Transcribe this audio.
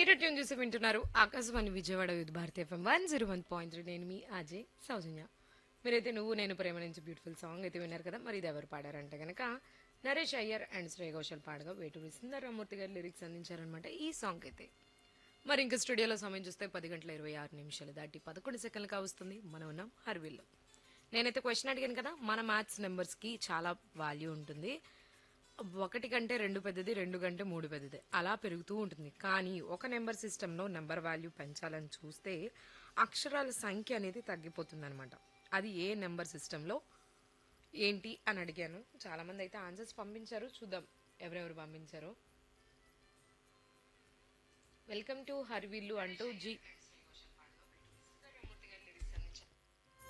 మీరు ట్యూన్ చూసి వింటున్నారు Akashvani Vijayawada with Bharati FM one zero one point three నేను మీ అజయ్ సౌజన్య మీరైతే నువ్వు నేను ప్రేమ నుంచి బ్యూటిఫుల్ సాంగ్ అయితే విన్నారు కదా మరి ఇది ఎవరు పాడారంటే కనుక నరేష్ అయ్యర్ అండ్ శ్రేయ ఘోషల్ పాడగా వేటూరి సుందరరామూర్తి గారు లిరిక్స్ అందించారనమాట ఈ సాంగ్ అయితే మరి ఇంకా స్టూడియోలో సమయం చూస్తే పది గంటల ఇరవై ఆరు నిమిషాలు దాటి పదకొండు సెకండ్లు కావస్తుంది మనం ఉన్నాం హర్విల్లో నేనైతే క్వశ్చన్ అడిగాను కదా మన మ్యాథ్స్ నెంబర్స్కి చాలా వాల్యూ ఉంటుంది ఒకటి కంటే రెండు పెద్దది రెండు కంటే మూడు పెద్దది అలా పెరుగుతూ ఉంటుంది కానీ ఒక నెంబర్ సిస్టంలో నెంబర్ వాల్యూ పెంచాలని చూస్తే అక్షరాల సంఖ్య అనేది తగ్గిపోతుంది అనమాట అది ఏ నెంబర్ సిస్టంలో ఏంటి అని అడిగాను చాలామంది అయితే ఆన్సర్స్ పంపించారు చూద్దాం ఎవరెవరు పంపించారో వెల్కమ్ టు హర్విల్లు అంటూ జీ